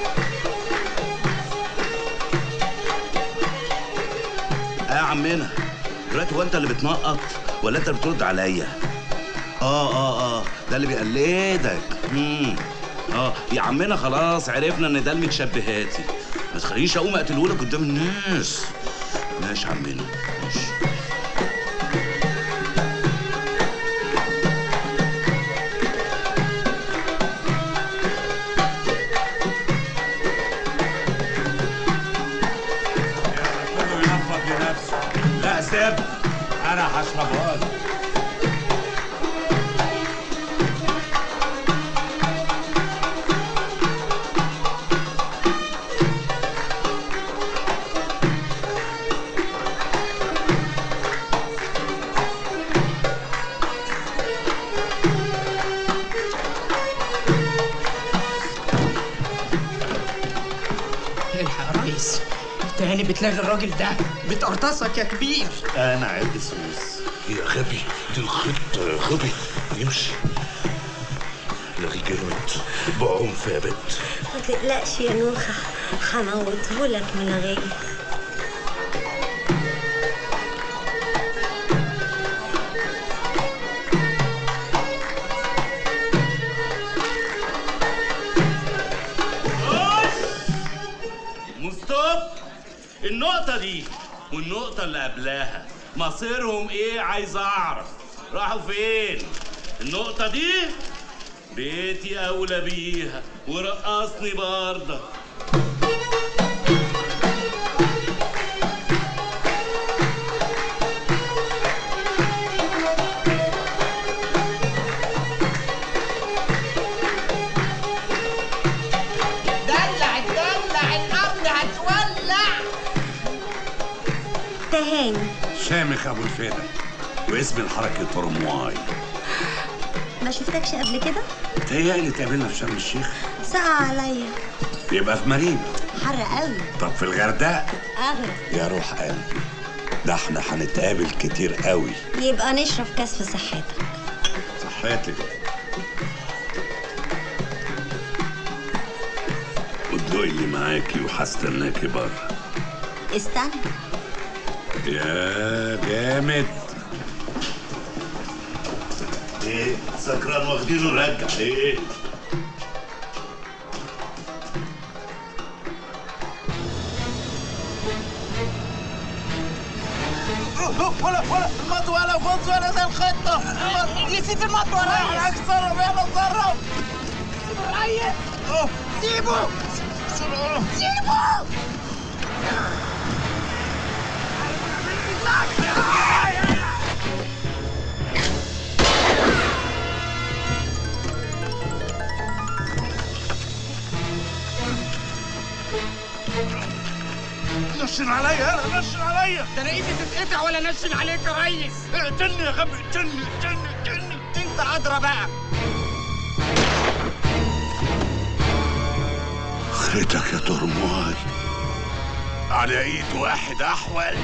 اه يا عمنا دلوقتي هو انت اللي بتنقط ولا انت اللي بترد عليا اه اه اه ده اللي بيقلدك امم اه يا عمنا خلاص عرفنا ان ده المتشبهاتي ما تخلينيش اقوم اقتلهولك قدام الناس ماشي يا عمنا ماشي كله ينفض لنفسه لا سيب انا هشربها لك الحق يا ريس تاني بتلاقي الراجل ده بتقرطصك يا كبير انا عندي سوس يا غبي دي الخطه يا غبي يمشي لغي جامد بعنف يا بنت ما تقلقش يا نوخة هنوطهولك من الغاية مستوب النقطة دي والنقطة اللي قبلها مصيرهم ايه عايز اعرف راحوا فين النقطة دي بيتي اولى بيها ورقصني برضه دلع دلع الارض هتولع تهاني شامخ ابو الفدا واسم الحركه ترمواي ما شفتكش قبل كده تهيألي تقابلنا في شرم الشيخ سقع عليا يبقى في مريم حر قوي طب في الغردقه اغرب يا روح قلبي ده احنا هنتقابل كتير قوي يبقى نشرب كاس في صحتك صحتك والدوق اللي معاكي وهستناكي بره استنى يا جامد ايه سكران واخدينه رجع ايه ولا ولا المط ولا فوز ولا ده الخطة نسيت المط ولا اتصرف يلا اتصرف سيبه سيبه نشن عليا انا نشن عليا ده انا ايدي تتقطع ولا نشن عليك يا ريس اقتلني يا غبي اقتلني اقتلني اقتلني انت ادرى بقى خيتك يا ترمواي على ايد واحد احول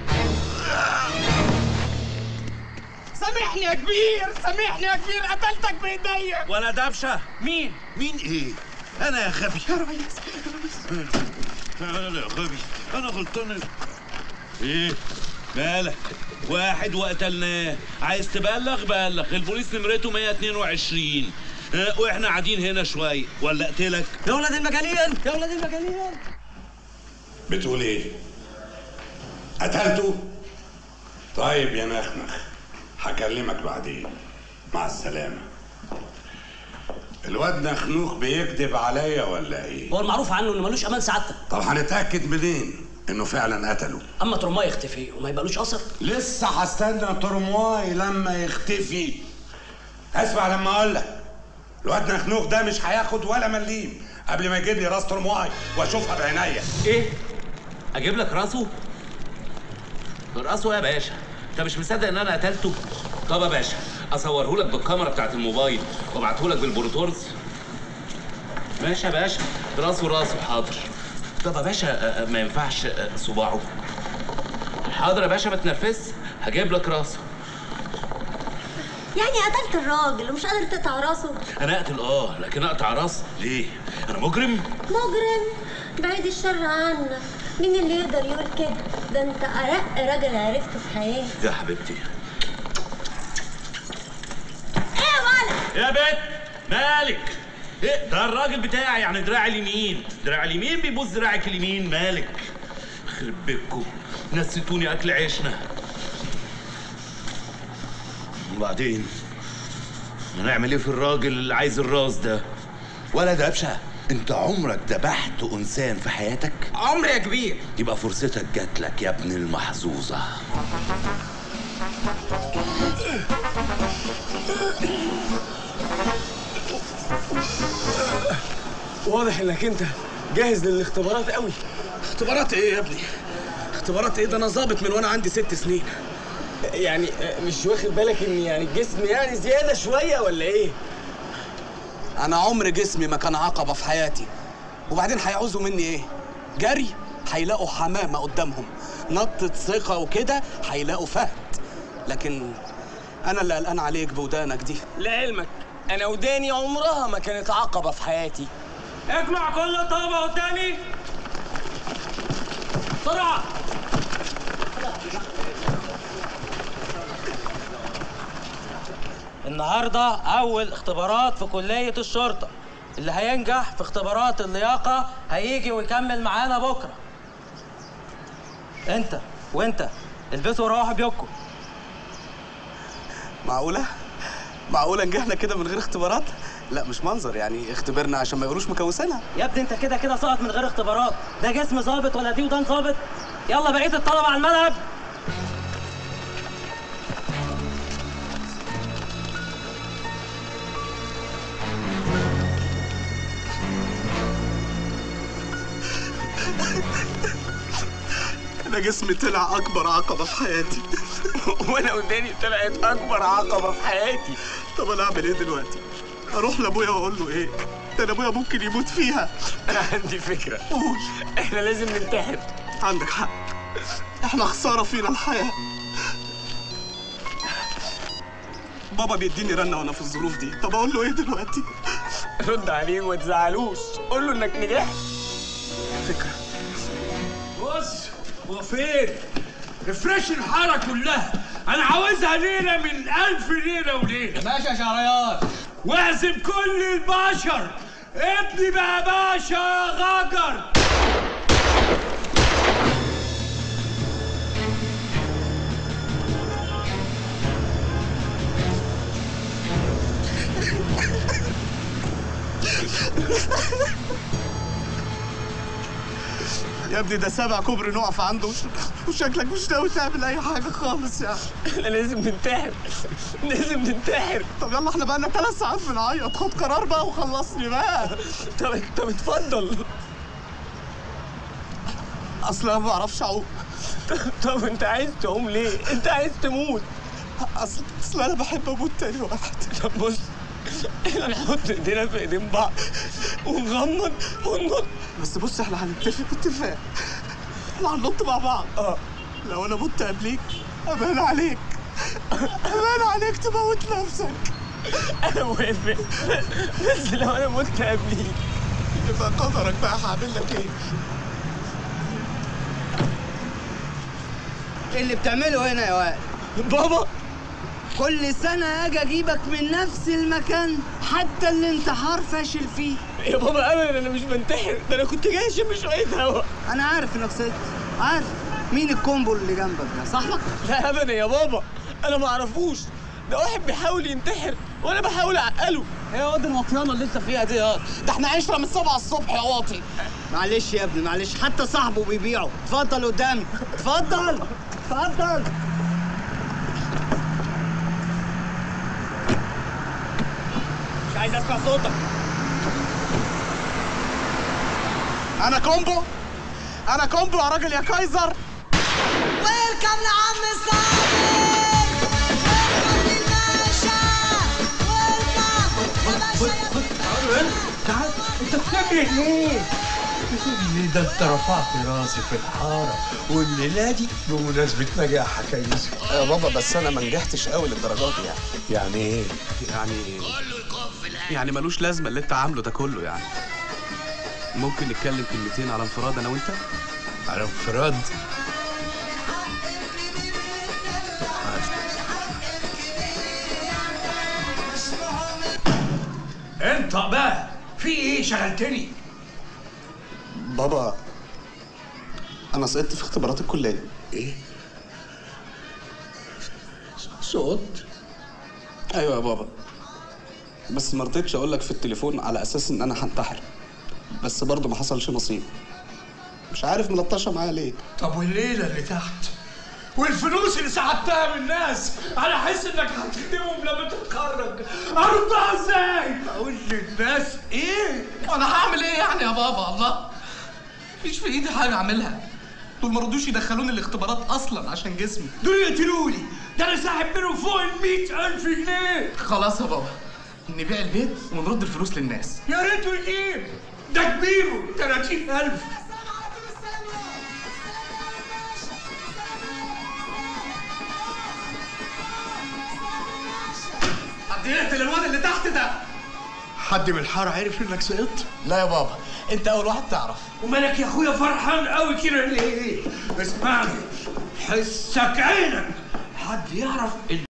سامحني يا كبير سامحني يا كبير قتلتك بايديا ولا دبشه مين مين ايه انا يا غبي يا ريس انا يا غبي انا غلطان ايه مالك واحد وقتلناه عايز تبلغ بلغ البوليس نمرته 122 ها، واحنا قاعدين هنا شويه ولا اقتلك يا ولاد المجانين يا ولاد المجانين بتقول ايه؟ قتلته؟ طيب يا مخمخ هكلمك بعدين مع السلامة الواد نخنوخ بيكذب عليا ولا ايه؟ هو المعروف عنه انه ملوش امان سعادتك طب هنتأكد منين انه فعلا قتله؟ اما ترماي يختفي وما يبقالوش اثر لسه هستنى ترمواي لما يختفي اسمع لما اقول لك الواد نخنوخ ده مش هياخد ولا مليم قبل ما يجيب لي راس ترمواي واشوفها بعينيا ايه؟ اجيب لك راسه؟ راسه إيه يا باشا؟ انت مش مصدق ان انا قتلته؟ طب يا باشا اصوره لك بالكاميرا بتاعت الموبايل وابعته لك بالبروتورز ماشي يا باشا راسه راسه حاضر طب يا باشا آه، آه، ما ينفعش آه، صباعه حاضر يا باشا ما تنرفزش هجيب لك راسه يعني قتلت الراجل ومش قادر تقطع راسه انا اقتل اه لكن اقطع راس ليه انا مجرم مجرم بعيد الشر عنك مين اللي يقدر يقول كده ده انت ارق راجل عرفته في حياتي يا حبيبتي ايه يا ولد يا بنت مالك ايه ده الراجل بتاعي يعني دراعي اليمين دراعي اليمين بيبوس دراعك اليمين مالك يخرب بيتكم نسيتوني اكل عيشنا وبعدين هنعمل ايه في الراجل اللي عايز الراس ده ولا دبشه انت عمرك ذبحت انسان في حياتك عمري يا كبير يبقى فرصتك جات لك يا ابن المحظوظه واضح انك انت جاهز للاختبارات قوي اختبارات ايه يا ابني اختبارات ايه ده انا ظابط من وانا عندي ست سنين يعني مش واخد بالك ان يعني الجسم يعني زياده شويه ولا ايه انا عمر جسمي ما كان عقبه في حياتي وبعدين هيعوزوا مني ايه جري هيلاقوا حمامه قدامهم نطة ثقة وكده هيلاقوا فهد لكن انا اللي قلقان عليك بودانك دي لعلمك انا وداني عمرها ما كانت عقبه في حياتي اجمع كل الطلبه قدامي بسرعه النهارده اول اختبارات في كليه الشرطه اللي هينجح في اختبارات اللياقه هيجي ويكمل معانا بكره انت وانت البسوا وروحوا بيوتكم معقولة؟ معقولة نجحنا كده من غير اختبارات؟ لا مش منظر يعني اختبرنا عشان ما يقولوش مكوسينها يا ابني انت كده كده ساقط من غير اختبارات ده جسم ظابط ولا دي ودان ظابط يلا بقيه الطلبه على الملعب انا جسمي طلع اكبر عقبة في حياتي وانا وداني طلعت اكبر عقبة في حياتي طب انا اعمل ايه دلوقتي؟ اروح لابويا واقول له ايه؟ ده انا ابويا ممكن يموت فيها انا عندي فكرة قول احنا لازم ننتحر عندك حق احنا خسارة فينا الحياة بابا بيديني رنة وانا في الظروف دي طب اقول له ايه دلوقتي؟ رد عليه وما تزعلوش قول له انك نجحت فكرة بص هو فين؟ رفرش الحارة كلها أنا عاوزها ليلة من ألف ليلة وليلة ماشي يا شهريار واعزم كل البشر ابني بقى باشا غجر يا ابني ده سابع كوبري نقف عنده وش... وشكلك مش ناوي تعمل اي حاجه خالص يعني احنا لازم ننتحر لازم ننتحر طب يلا احنا بقالنا ثلاث ساعات بنعيط خد قرار بقى وخلصني بقى طب طب اتفضل اصل انا ما بعرفش اعوم طب انت عايز تعوم ليه؟ انت عايز تموت اصل اصل انا بحب اموت تاني واحد طب بص احنا نحط ايدينا في ايدين بعض ونغمض وننط بس بص احنا هنتفق اتفاق احنا هننط مع بعض اه لو انا مت قبليك امان عليك امان عليك تموت نفسك انا موافق بس لو انا مت قبليك يبقى قدرك بقى هعمل لك ايه ايه اللي بتعمله هنا يا واد بابا كل سنة اجي اجيبك من نفس المكان حتى الانتحار فاشل فيه يا بابا ابدا انا مش بنتحر ده انا كنت جاي اشم شويه هوا انا عارف انك صدق عارف مين الكومبو اللي جنبك ده صاحبك لا ابدا يا بابا انا ما اعرفوش ده واحد بيحاول ينتحر وانا بحاول اعقله ايه يا واد الوطيانة اللي انت فيها دي يا ده احنا عشرة من سبعة الصبح يا واطي معلش يا ابني معلش حتى صاحبه بيبيعه اتفضل قدامي اتفضل اتفضل مش عايز اسمع صوتك انا كومبو انا كومبو يا راجل يا كايزر ويلكم لعم الصابر ويلكم للباشا ويلكم يا باشا يا تعال انت بتجري ليه؟ اللي ده انت رفعت راسي في الحاره والليله دي بمناسبه نجاحك يا يوسف يا بابا بس انا ما نجحتش قوي للدرجات دي يعني يعني ايه؟ يعني يعني ملوش لازمه اللي انت عامله ده كله يعني ممكن نتكلم كلمتين على انفراد انا وانت على انفراد انت بقى في ايه شغلتني بابا انا سقطت في اختبارات الكليه ايه صوت ايوه يا بابا بس ما رضيتش اقول لك في التليفون على اساس ان انا هنتحر بس برضه ما حصلش نصيب مش عارف ملطشه معايا ليه طب والليله اللي تحت والفلوس اللي سحبتها من الناس على حس انك هتخدمهم لما تتخرج اردها ازاي؟ اقول للناس ايه؟ وانا هعمل ايه يعني يا بابا الله مفيش في ايدي حاجه اعملها دول ما رضوش يدخلوني الاختبارات اصلا عشان جسمي دول يقتلوني ده انا ساحب منهم فوق ال 100000 جنيه خلاص يا بابا نبيع البيت ونرد الفلوس للناس يا ريته يجيب ده كبيره 30000 حد يقتل الواد اللي تحت ده حد من الحاره عرف انك سقطت؟ لا يا بابا انت اول واحد تعرف ومالك يا اخويا فرحان قوي كده ليه؟ اسمعني حسك عينك حد يعرف